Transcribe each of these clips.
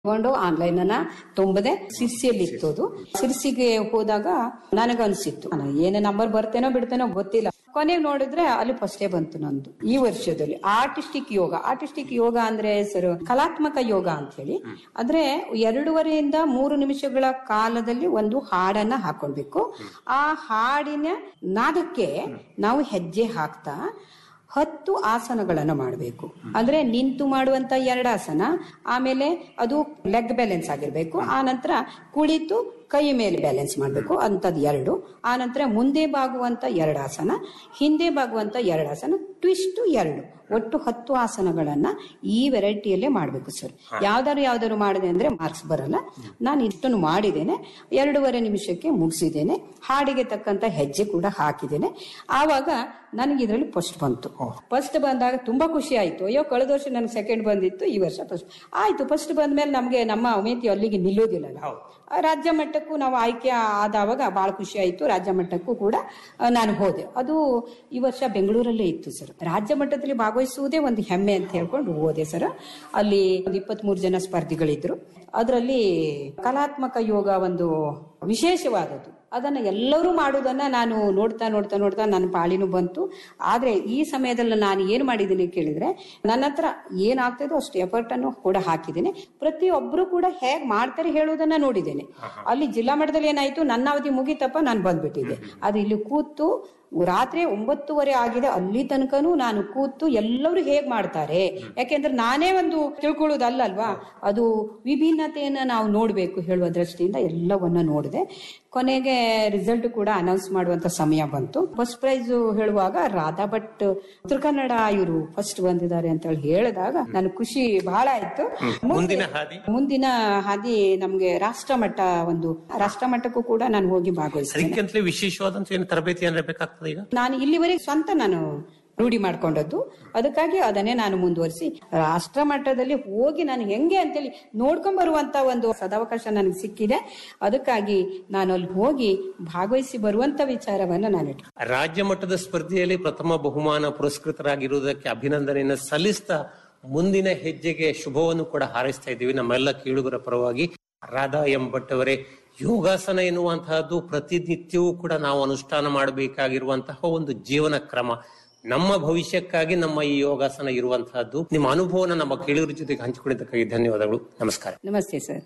ತಗೊಂಡು ಆನ್ಲೈನ್ ಅನ್ನ ತುಂಬದೆ ಸಿರ್ಸಿಯಲ್ಲಿ ಇತ್ತು ಅದು ಸಿರ್ಸಿಗೆ ಹೋದಾಗ ನನಗನ್ಸಿತ್ತು ನಾನು ಏನೇ ನಂಬರ್ ಬರ್ತೇನೋ ಬಿಡ್ತೇನೋ ಗೊತ್ತಿಲ್ಲ ಕೊನೆಗೆ ನೋಡಿದ್ರೆ ಅಲ್ಲಿ ಫಸ್ಟೇ ಬಂತು ನಂದು ಈ ವರ್ಷದಲ್ಲಿ ಆರ್ಟಿಸ್ಟಿಕ್ ಯೋಗ ಆರ್ಟಿಸ್ಟಿಕ್ ಯೋಗ ಅಂದ್ರೆ ಸರ್ ಕಲಾತ್ಮಕ ಯೋಗ ಅಂತ ಹೇಳಿ ಅಂದ್ರೆ ಎರಡೂವರೆಯಿಂದ ಮೂರು ನಿಮಿಷಗಳ ಕಾಲದಲ್ಲಿ ಒಂದು ಹಾಡನ್ನ ಹಾಕೊಳ್ಬೇಕು ಆ ಹಾಡಿನ ನಾದಕ್ಕೆ ನಾವು ಹೆಜ್ಜೆ ಹಾಕ್ತಾ ಹತ್ತು ಆಸನಗಳನ್ನು ಮಾಡಬೇಕು ಅಂದ್ರೆ ನಿಂತು ಮಾಡುವಂತ ಎರಡು ಆಸನ ಆಮೇಲೆ ಅದು ಲೆಗ್ ಬ್ಯಾಲೆನ್ಸ್ ಆಗಿರ್ಬೇಕು ಆ ನಂತರ ಕುಳಿತು ಕೈ ಮೇಲೆ ಬ್ಯಾಲೆನ್ಸ್ ಮಾಡಬೇಕು ಅಂತದ್ ಎರಡು ಆ ನಂತರ ಮುಂದೆ ಬಾಗುವಂತ ಎರಡು ಆಸನ ಹಿಂದೆ ಬಾಗುವಂತ ಎರಡು ಆಸನ ಟ್ವಿಸ್ಟ್ ಎರಡು ಒಟ್ಟು ಹತ್ತು ಆಸನಗಳನ್ನ ಈ ವೆರೈಟಿಯಲ್ಲೇ ಮಾಡಬೇಕು ಸರ್ ಯಾವ್ದಾರು ಯಾವ್ದಾರು ಮಾಡಿದೆ ಅಂದ್ರೆ ಮಾರ್ಕ್ಸ್ ಬರಲ್ಲ ನಾನು ಇಷ್ಟನ್ನು ಮಾಡಿದ್ದೇನೆ ಎರಡೂವರೆ ನಿಮಿಷಕ್ಕೆ ಮುಗಿಸಿದ್ದೇನೆ ಹಾಡಿಗೆ ತಕ್ಕಂತ ಹೆಜ್ಜೆ ಕೂಡ ಹಾಕಿದ್ದೇನೆ ಆವಾಗ ನನಗೆ ಇದರಲ್ಲಿ ಫಸ್ಟ್ ಬಂತು ಫಸ್ಟ್ ಬಂದಾಗ ತುಂಬಾ ಖುಷಿ ಆಯ್ತು ಅಯ್ಯೋ ಕಳೆದ ವರ್ಷ ನನಗೆ ಸೆಕೆಂಡ್ ಬಂದಿತ್ತು ಈ ವರ್ಷ ಫಸ್ಟ್ ಆಯ್ತು ಫಸ್ಟ್ ಬಂದ್ಮೇಲೆ ನಮಗೆ ನಮ್ಮ ಅಮೇತಿ ಅಲ್ಲಿಗೆ ನಿಲ್ಲೋದಿಲ್ಲ ಆ ರಾಜ್ಯ ಮಟ್ಟಕ್ಕೂ ನಾವು ಆಯ್ಕೆ ಆದವಾಗ ಬಹಳ ಖುಷಿ ಆಯ್ತು ರಾಜ್ಯ ಮಟ್ಟಕ್ಕೂ ಕೂಡ ಆ, ನಾನು ಹೋದೆ ಅದು ಈ ವರ್ಷ ಬೆಂಗಳೂರಲ್ಲೇ ಇತ್ತು ಸರ್ ರಾಜ್ಯ ಮಟ್ಟದಲ್ಲಿ ಭಾಗವಹಿಸುವುದೇ ಒಂದು ಹೆಮ್ಮೆ ಅಂತ ಹೇಳ್ಕೊಂಡು ಹೋದೆ ಸರ್ ಅಲ್ಲಿ ಒಂದು ಇಪ್ಪತ್ಮೂರು ಜನ ಸ್ಪರ್ಧಿಗಳಿದ್ರು ಅದರಲ್ಲಿ ಕಲಾತ್ಮಕ ಯೋಗ ಒಂದು ವಿಶೇಷವಾದದ್ದು ಅದನ್ನ ಎಲ್ಲರೂ ಮಾಡುವುದನ್ನ ನಾನು ನೋಡ್ತಾ ನೋಡ್ತಾ ನೋಡ್ತಾ ನನ್ನ ಪಾಳಿನೂ ಬಂತು ಆದ್ರೆ ಈ ಸಮಯದಲ್ಲಿ ನಾನು ಏನು ಮಾಡಿದ್ದೀನಿ ಕೇಳಿದ್ರೆ ನನ್ನ ಹತ್ರ ಏನಾಗ್ತದೋ ಅಷ್ಟು ಎಫರ್ಟ್ ಅನ್ನು ಕೂಡ ಹಾಕಿದ್ದೇನೆ ಪ್ರತಿಯೊಬ್ಬರು ಕೂಡ ಹೇಗ್ ಮಾಡ್ತಾರೆ ಹೇಳುವುದನ್ನ ನೋಡಿದ್ದೇನೆ ಅಲ್ಲಿ ಜಿಲ್ಲಾ ಮಟ್ಟದಲ್ಲಿ ಏನಾಯ್ತು ನನ್ನ ಅವಧಿ ಮುಗಿತಪ್ಪ ನಾನು ಬಂದ್ಬಿಟ್ಟಿದ್ದೆ ಅದು ಇಲ್ಲಿ ಕೂತು ರಾತ್ರಿ ಒಂಬತ್ತುವರೆ ಆಗಿದೆ ಅಲ್ಲಿ ತನಕನೂ ನಾನು ಕೂತು ಎಲ್ಲರೂ ಹೇಗ್ ಮಾಡ್ತಾರೆ ಯಾಕೆಂದ್ರೆ ನಾನೇ ಒಂದು ತಿಳ್ಕೊಳ್ಳೋದಲ್ಲ ಅಲ್ವಾ ಅದು ವಿಭಿನ್ನತೆಯನ್ನ ನಾವು ನೋಡ್ಬೇಕು ಹೇಳುವ ದೃಷ್ಟಿಯಿಂದ ಎಲ್ಲವನ್ನ ನೋಡಿದೆ ಕೊನೆಗೆ ರಿಸಲ್ಟ್ ಕೂಡ ಅನೌನ್ಸ್ ಮಾಡುವಂತ ಸಮಯ ಬಂತು ಫಸ್ಟ್ ಪ್ರೈಸ್ ಹೇಳುವಾಗ ರಾಧಾ ಭಟ್ ಉತ್ತರ ಕನ್ನಡ ಇವರು ಫಸ್ಟ್ ಬಂದಿದ್ದಾರೆ ಅಂತ ಹೇಳಿ ಹೇಳಿದಾಗ ನನ್ ಖುಷಿ ಬಹಳ ಆಯ್ತು ಮುಂದಿನ ಹಾದಿ ಮುಂದಿನ ಹಾದಿ ನಮ್ಗೆ ರಾಷ್ಟ್ರ ಮಟ್ಟ ಒಂದು ರಾಷ್ಟ್ರ ಮಟ್ಟಕ್ಕೂ ಕೂಡ ನಾನು ಹೋಗಿ ಭಾಗವಹಿಸ್ತೇನೆ ಅದಕ್ಕಿಂತಲೇ ವಿಶೇಷವಾದಂತ ಏನು ತರಬೇತಿ ಅಂದ್ರೆ ಬೇಕಾಗ್ತದೆ ಈಗ ನಾನು ಇಲ್ಲಿವರೆಗೆ ಸ್ವಂತ ನಾನು ರೂಢಿ ಮಾಡ್ಕೊಂಡದ್ದು ಅದಕ್ಕಾಗಿ ಅದನ್ನೇ ನಾನು ಮುಂದುವರಿಸಿ ರಾಷ್ಟ್ರ ಮಟ್ಟದಲ್ಲಿ ಹೋಗಿ ನಾನು ಹೆಂಗೆ ಅಂತೇಳಿ ನೋಡ್ಕೊಂಡ್ ಬರುವಂತ ಒಂದು ಸದಾವಕಾಶ ನನಗೆ ಸಿಕ್ಕಿದೆ ಅದಕ್ಕಾಗಿ ನಾನು ಅಲ್ಲಿ ಹೋಗಿ ಭಾಗವಹಿಸಿ ಬರುವಂತ ವಿಚಾರವನ್ನ ನಾನು ಇಟ್ಕೊಂಡೆ. ರಾಜ್ಯ ಮಟ್ಟದ ಸ್ಪರ್ಧೆಯಲ್ಲಿ ಪ್ರಥಮ ಬಹುಮಾನ ಪುರಸ್ಕೃತರಾಗಿರುವುದಕ್ಕೆ ಅಭಿನಂದನೆಯನ್ನು ಸಲ್ಲಿಸ್ತಾ ಮುಂದಿನ ಹೆಜ್ಜೆಗೆ ಶುಭವನ್ನು ಕೂಡ ಹಾರೈಸ್ತಾ ಇದ್ದೀವಿ ನಮ್ಮೆಲ್ಲ ಕೇಳುಗರ ಪರವಾಗಿ ರಾಧಾ ಎಂ ಭಟ್ ಅವರೇ ಯೋಗಾಸನ ಎನ್ನುವಂತಹದ್ದು ಪ್ರತಿನಿತ್ಯವೂ ಕೂಡ ನಾವು ಅನುಷ್ಠಾನ ಮಾಡಬೇಕಾಗಿರುವಂತಹ ಒಂದು ಜೀವನ ಕ್ರಮ ನಮ್ಮ ಭವಿಷ್ಯಕ್ಕಾಗಿ ನಮ್ಮ ಈ ಯೋಗಾಸನ ಇರುವಂತಹದ್ದು ನಿಮ್ಮ ಅನುಭವನ ನಮ್ಮ ಕೇಳುಗರ ಜೊತೆಗೆ ಹಂಚಿಕೊಂಡಿದ್ದಕ್ಕಾಗಿ ಧನ್ಯವಾದಗಳು ನಮಸ್ಕಾರ ನಮಸ್ತೆ ಸರ್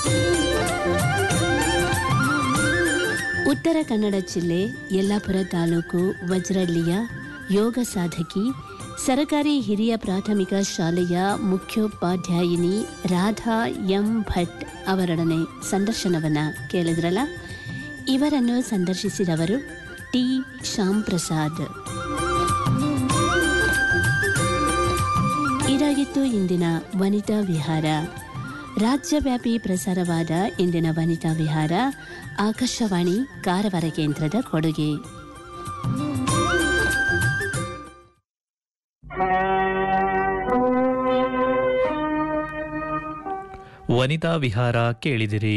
ಉತ್ತರ ಕನ್ನಡ ಜಿಲ್ಲೆ ಯಲ್ಲಾಪುರ ತಾಲೂಕು ವಜ್ರಳ್ಳಿಯ ಯೋಗ ಸಾಧಕಿ ಸರಕಾರಿ ಹಿರಿಯ ಪ್ರಾಥಮಿಕ ಶಾಲೆಯ ಮುಖ್ಯೋಪಾಧ್ಯಾಯಿನಿ ರಾಧಾ ಎಂ ಭಟ್ ಅವರೊಡನೆ ಸಂದರ್ಶನವನ್ನ ಕೇಳಿದ್ರಲ್ಲ ಇವರನ್ನು ಸಂದರ್ಶಿಸಿದವರು ಟಿ ಶ್ಯಾಮ್ ಪ್ರಸಾದ್ ಇದಾಗಿತ್ತು ಇಂದಿನ ವನಿತಾ ವಿಹಾರ ರಾಜ್ಯವ್ಯಾಪಿ ಪ್ರಸಾರವಾದ ಇಂದಿನ ವನಿತಾ ವಿಹಾರ ಆಕಾಶವಾಣಿ ಕಾರವಾರ ಕೇಂದ್ರದ ಕೊಡುಗೆ ವನಿತಾ ವಿಹಾರ ಕೇಳಿದಿರಿ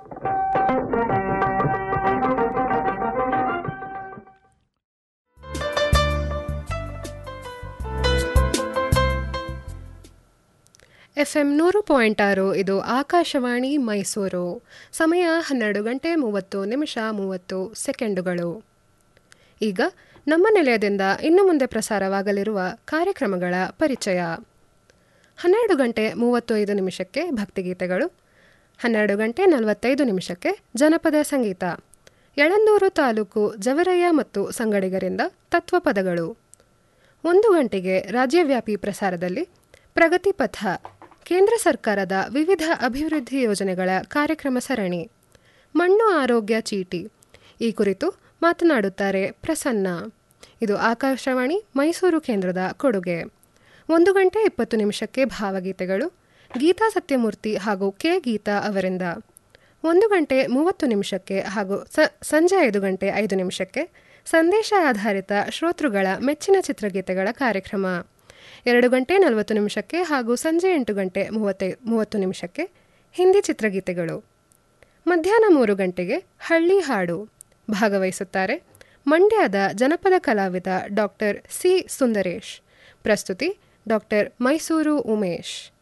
ಎಫ್ಎಂ ನೂರು ಪಾಯಿಂಟ್ ಆರು ಇದು ಆಕಾಶವಾಣಿ ಮೈಸೂರು ಸಮಯ ಹನ್ನೆರಡು ಗಂಟೆ ಮೂವತ್ತು ನಿಮಿಷ ಮೂವತ್ತು ಸೆಕೆಂಡುಗಳು ಈಗ ನಮ್ಮ ನಿಲಯದಿಂದ ಇನ್ನು ಮುಂದೆ ಪ್ರಸಾರವಾಗಲಿರುವ ಕಾರ್ಯಕ್ರಮಗಳ ಪರಿಚಯ ಹನ್ನೆರಡು ಗಂಟೆ ಮೂವತ್ತು ಐದು ನಿಮಿಷಕ್ಕೆ ಭಕ್ತಿಗೀತೆಗಳು ಹನ್ನೆರಡು ಗಂಟೆ ನಲವತ್ತೈದು ನಿಮಿಷಕ್ಕೆ ಜನಪದ ಸಂಗೀತ ಯಳಂದೂರು ತಾಲೂಕು ಜವರಯ್ಯ ಮತ್ತು ಸಂಗಡಿಗರಿಂದ ತತ್ವಪದಗಳು ಒಂದು ಗಂಟೆಗೆ ರಾಜ್ಯವ್ಯಾಪಿ ಪ್ರಸಾರದಲ್ಲಿ ಪ್ರಗತಿ ಪಥ ಕೇಂದ್ರ ಸರ್ಕಾರದ ವಿವಿಧ ಅಭಿವೃದ್ಧಿ ಯೋಜನೆಗಳ ಕಾರ್ಯಕ್ರಮ ಸರಣಿ ಮಣ್ಣು ಆರೋಗ್ಯ ಚೀಟಿ ಈ ಕುರಿತು ಮಾತನಾಡುತ್ತಾರೆ ಪ್ರಸನ್ನ ಇದು ಆಕಾಶವಾಣಿ ಮೈಸೂರು ಕೇಂದ್ರದ ಕೊಡುಗೆ ಒಂದು ಗಂಟೆ ಇಪ್ಪತ್ತು ನಿಮಿಷಕ್ಕೆ ಭಾವಗೀತೆಗಳು ಗೀತಾ ಸತ್ಯಮೂರ್ತಿ ಹಾಗೂ ಕೆ ಗೀತಾ ಅವರಿಂದ ಒಂದು ಗಂಟೆ ಮೂವತ್ತು ನಿಮಿಷಕ್ಕೆ ಹಾಗೂ ಸ ಸಂಜೆ ಐದು ಗಂಟೆ ಐದು ನಿಮಿಷಕ್ಕೆ ಸಂದೇಶ ಆಧಾರಿತ ಶ್ರೋತೃಗಳ ಮೆಚ್ಚಿನ ಚಿತ್ರಗೀತೆಗಳ ಕಾರ್ಯಕ್ರಮ ಎರಡು ಗಂಟೆ ನಲವತ್ತು ನಿಮಿಷಕ್ಕೆ ಹಾಗೂ ಸಂಜೆ ಎಂಟು ಗಂಟೆ ಮೂವತ್ತೈ ಮೂವತ್ತು ನಿಮಿಷಕ್ಕೆ ಹಿಂದಿ ಚಿತ್ರಗೀತೆಗಳು ಮಧ್ಯಾಹ್ನ ಮೂರು ಗಂಟೆಗೆ ಹಳ್ಳಿ ಹಾಡು ಭಾಗವಹಿಸುತ್ತಾರೆ ಮಂಡ್ಯದ ಜನಪದ ಕಲಾವಿದ ಡಾಕ್ಟರ್ ಸಿ ಸುಂದರೇಶ್ ಪ್ರಸ್ತುತಿ ಡಾಕ್ಟರ್ ಮೈಸೂರು ಉಮೇಶ್